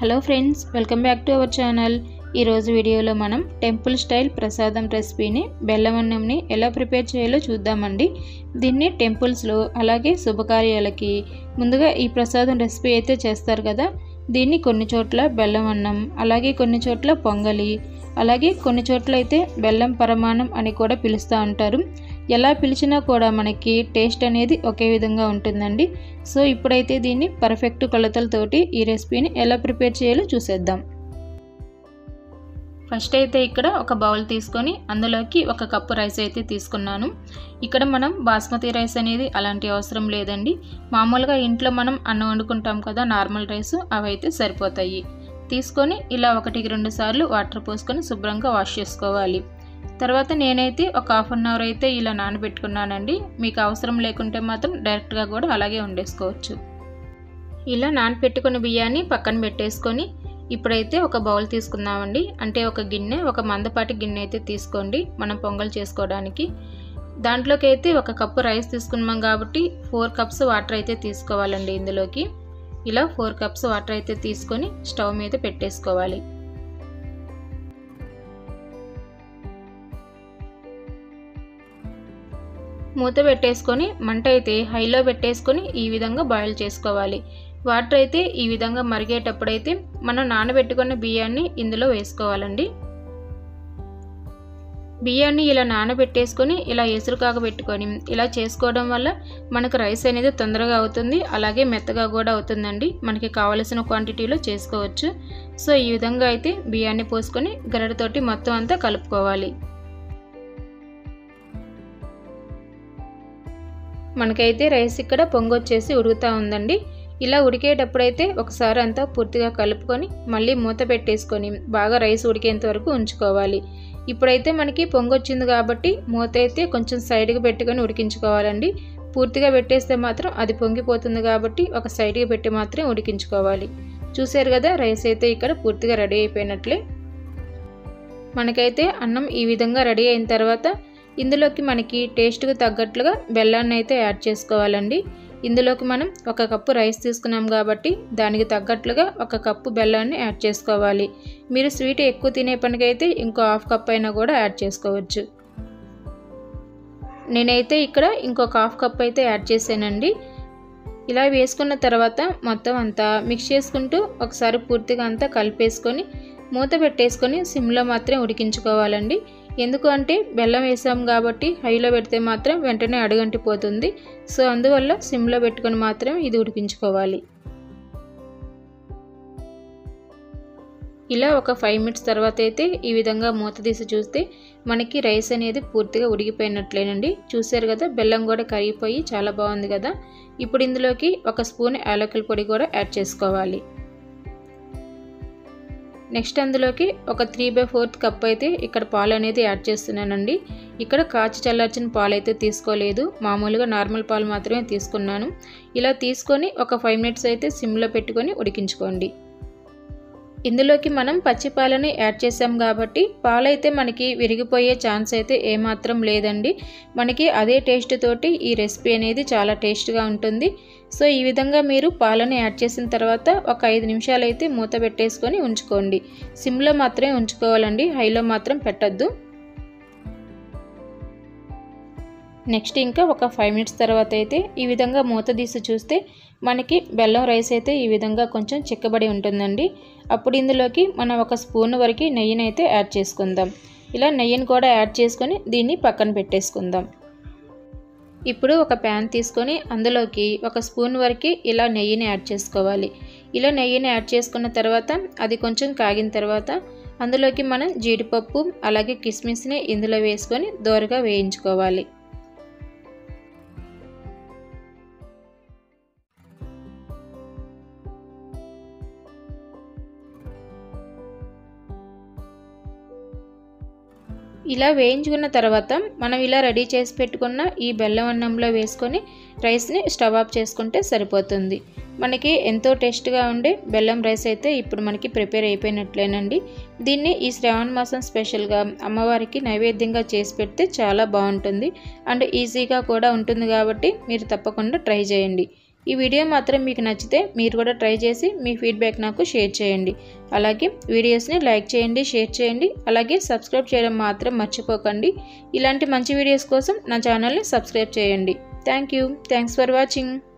hello friends welcome back to our channel ఈరోజు వీడియోలో మనం టెంపుల్ స్టైల్ ప్రసాదం రెసిపీని బెల్లం అన్నంని ఎలా ప్రిపేర్ చేయాలో చూద్దామండి దీన్ని టెంపుల్స్లో అలాగే శుభకార్యాలకి ముందుగా ఈ ప్రసాదం రెసిపీ అయితే చేస్తారు కదా దీన్ని కొన్ని చోట్ల బెల్లం అన్నం అలాగే కొన్ని చోట్ల పొంగలి అలాగే కొన్ని చోట్ల అయితే బెల్లం పరమాణం అని కూడా పిలుస్తూ ఉంటారు ఎలా పిలిచినా కూడా మనకి టేస్ట్ అనేది ఒకే విధంగా ఉంటుందండి సో ఇప్పుడైతే దీన్ని పర్ఫెక్ట్ కొలతలతోటి ఈ రెసిపీని ఎలా ప్రిపేర్ చేయాలో చూసేద్దాం ఫస్ట్ అయితే ఇక్కడ ఒక బౌల్ తీసుకొని అందులోకి ఒక కప్పు రైస్ అయితే తీసుకున్నాను ఇక్కడ మనం బాస్మతి రైస్ అనేది అలాంటి అవసరం లేదండి మామూలుగా ఇంట్లో మనం అన్నం వండుకుంటాం కదా నార్మల్ రైస్ అవి అయితే సరిపోతాయి తీసుకొని ఇలా ఒకటికి రెండు సార్లు వాటర్ పోసుకొని శుభ్రంగా వాష్ చేసుకోవాలి తర్వాత నేనైతే ఒక హాఫ్ అన్ అవర్ అయితే ఇలా నానబెట్టుకున్నానండి మీకు అవసరం లేకుంటే మాత్రం డైరెక్ట్గా కూడా అలాగే వండేసుకోవచ్చు ఇలా నానబెట్టుకున్న బియ్యాన్ని పక్కన పెట్టేసుకొని ఇప్పుడైతే ఒక బౌల్ తీసుకుందామండి అంటే ఒక గిన్నె ఒక మందపాటి గిన్నె అయితే తీసుకోండి మనం పొంగల్ చేసుకోవడానికి దాంట్లోకి అయితే ఒక కప్పు రైస్ తీసుకున్నాం కాబట్టి ఫోర్ కప్స్ వాటర్ అయితే తీసుకోవాలండి ఇందులోకి ఇలా ఫోర్ కప్స్ వాటర్ అయితే తీసుకొని స్టవ్ మీద పెట్టేసుకోవాలి మూత పెట్టేసుకొని మంట అయితే హైలో పెట్టేసుకొని ఈ విధంగా బాయిల్ చేసుకోవాలి వాటర్ అయితే ఈ విధంగా మరిగేటప్పుడైతే మనం నానబెట్టుకున్న బియ్యాన్ని ఇందులో వేసుకోవాలండి బియ్యాన్ని ఇలా నానబెట్టేసుకొని ఇలా ఎసురు కాగబెట్టుకొని ఇలా చేసుకోవడం వల్ల మనకు రైస్ అనేది తొందరగా అవుతుంది అలాగే మెత్తగా కూడా అవుతుందండి మనకి కావలసిన క్వాంటిటీలో చేసుకోవచ్చు సో ఈ విధంగా అయితే బియ్యాన్ని పోసుకొని గరడతోటి మొత్తం అంతా కలుపుకోవాలి మనకైతే రైస్ ఇక్కడ పొంగొచ్చేసి ఉడుకుతూ ఉందండి ఇలా ఉడికేటప్పుడైతే ఒకసారి అంతా పూర్తిగా కలుపుకొని మళ్ళీ మూత పెట్టేసుకొని బాగా రైస్ ఉడికేంత వరకు ఉంచుకోవాలి ఇప్పుడైతే మనకి పొంగొచ్చింది కాబట్టి మూత అయితే కొంచెం సైడ్కి పెట్టుకొని ఉడికించుకోవాలండి పూర్తిగా పెట్టేస్తే మాత్రం అది పొంగిపోతుంది కాబట్టి ఒక సైడ్కి పెట్టి మాత్రమే ఉడికించుకోవాలి చూసారు కదా రైస్ అయితే ఇక్కడ పూర్తిగా రెడీ అయిపోయినట్లే మనకైతే అన్నం ఈ విధంగా రెడీ అయిన తర్వాత ఇందులోకి మనకి టేస్ట్కి తగ్గట్లుగా బెల్లాన్ని అయితే యాడ్ చేసుకోవాలండి ఇందులోకి మనం ఒక కప్పు రైస్ తీసుకున్నాం కాబట్టి దానికి తగ్గట్లుగా ఒక కప్పు బెల్లాన్ని యాడ్ చేసుకోవాలి మీరు స్వీట్ ఎక్కువ తినే పనికైతే ఇంకో హాఫ్ కప్ అయినా కూడా యాడ్ చేసుకోవచ్చు నేనైతే ఇక్కడ ఇంకొక హాఫ్ కప్ అయితే యాడ్ చేశానండి ఇలా వేసుకున్న తర్వాత మొత్తం అంతా మిక్స్ చేసుకుంటూ ఒకసారి పూర్తిగా అంతా కలిపేసుకొని మూత పెట్టేసుకొని సిమ్లో మాత్రమే ఉడికించుకోవాలండి ఎందుకు అంటే బెల్లం వేసాం కాబట్టి హైలో పెడితే మాత్రం వెంటనే అడుగంటిపోతుంది సో అందువల్ల సిమ్లో పెట్టుకొని మాత్రం ఇది ఉడికించుకోవాలి ఇలా ఒక ఫైవ్ మినిట్స్ తర్వాత అయితే ఈ విధంగా మూత తీసి చూస్తే మనకి రైస్ అనేది పూర్తిగా ఉడికిపోయినట్లేనండి చూసారు కదా బెల్లం కూడా కరిగిపోయి చాలా బాగుంది కదా ఇప్పుడు ఇందులోకి ఒక స్పూన్ యాలకుల పొడి కూడా యాడ్ చేసుకోవాలి నెక్స్ట్ అందులోకి ఒక త్రీ బై ఫోర్త్ కప్ అయితే ఇక్కడ పాలు అనేది యాడ్ చేస్తున్నానండి ఇక్కడ కాచి చల్లార్చిన పాలు అయితే తీసుకోలేదు మామూలుగా నార్మల్ పాలు మాత్రమే తీసుకున్నాను ఇలా తీసుకొని ఒక ఫైవ్ మినిట్స్ అయితే సిమ్లో పెట్టుకొని ఉడికించుకోండి ఇందులోకి మనం పచ్చి పాలని యాడ్ చేసాం కాబట్టి పాలైతే మనకి విరిగిపోయే ఛాన్స్ అయితే ఏమాత్రం లేదండి మనకి అదే టేస్ట్ తోటి ఈ రెసిపీ అనేది చాలా టేస్ట్గా ఉంటుంది సో ఈ విధంగా మీరు పాలను యాడ్ చేసిన తర్వాత ఒక ఐదు నిమిషాలు అయితే మూత పెట్టేసుకొని ఉంచుకోండి సిమ్లో మాత్రమే ఉంచుకోవాలండి హైలో మాత్రం పెట్టద్దు నెక్స్ట్ ఇంకా ఒక ఫైవ్ మినిట్స్ తర్వాత అయితే ఈ విధంగా మూత తీసి చూస్తే మనకి బెల్లం రైస్ అయితే ఈ విధంగా కొంచెం చిక్కబడి ఉంటుందండి అప్పుడు ఇందులోకి మనం ఒక స్పూన్ వరకు నెయ్యిని అయితే యాడ్ చేసుకుందాం ఇలా నెయ్యిని కూడా యాడ్ చేసుకొని దీన్ని పక్కన పెట్టేసుకుందాం ఇప్పుడు ఒక ప్యాన్ తీసుకొని అందులోకి ఒక స్పూన్ వరకు ఇలా నెయ్యిని యాడ్ చేసుకోవాలి ఇలా నెయ్యిని యాడ్ చేసుకున్న తర్వాత అది కొంచెం కాగిన తర్వాత అందులోకి మనం జీడిపప్పు అలాగే కిస్మిస్ని ఇందులో వేసుకొని దోరగా వేయించుకోవాలి ఇలా వేయించుకున్న తర్వాత మనం ఇలా రెడీ చేసి పెట్టుకున్న ఈ బెల్లం అన్నంలో వేసుకొని రైస్ని స్టవ్ ఆఫ్ చేసుకుంటే సరిపోతుంది మనకి ఎంతో టేస్ట్గా ఉండే బెల్లం రైస్ అయితే ఇప్పుడు మనకి ప్రిపేర్ అయిపోయినట్లేనండి దీన్ని ఈ శ్రావణ మాసం స్పెషల్గా అమ్మవారికి నైవేద్యంగా చేసి పెడితే చాలా బాగుంటుంది అండ్ ఈజీగా కూడా ఉంటుంది కాబట్టి మీరు తప్పకుండా ట్రై చేయండి ఈ వీడియో మాత్రం మీకు నచ్చితే మీరు కూడా ట్రై చేసి మీ ఫీడ్బ్యాక్ నాకు షేర్ చేయండి అలాగే వీడియోస్ని లైక్ చేయండి షేర్ చేయండి అలాగే సబ్స్క్రైబ్ చేయడం మాత్రం మర్చిపోకండి ఇలాంటి మంచి వీడియోస్ కోసం నా ఛానల్ని సబ్స్క్రైబ్ చేయండి thank you thanks for watching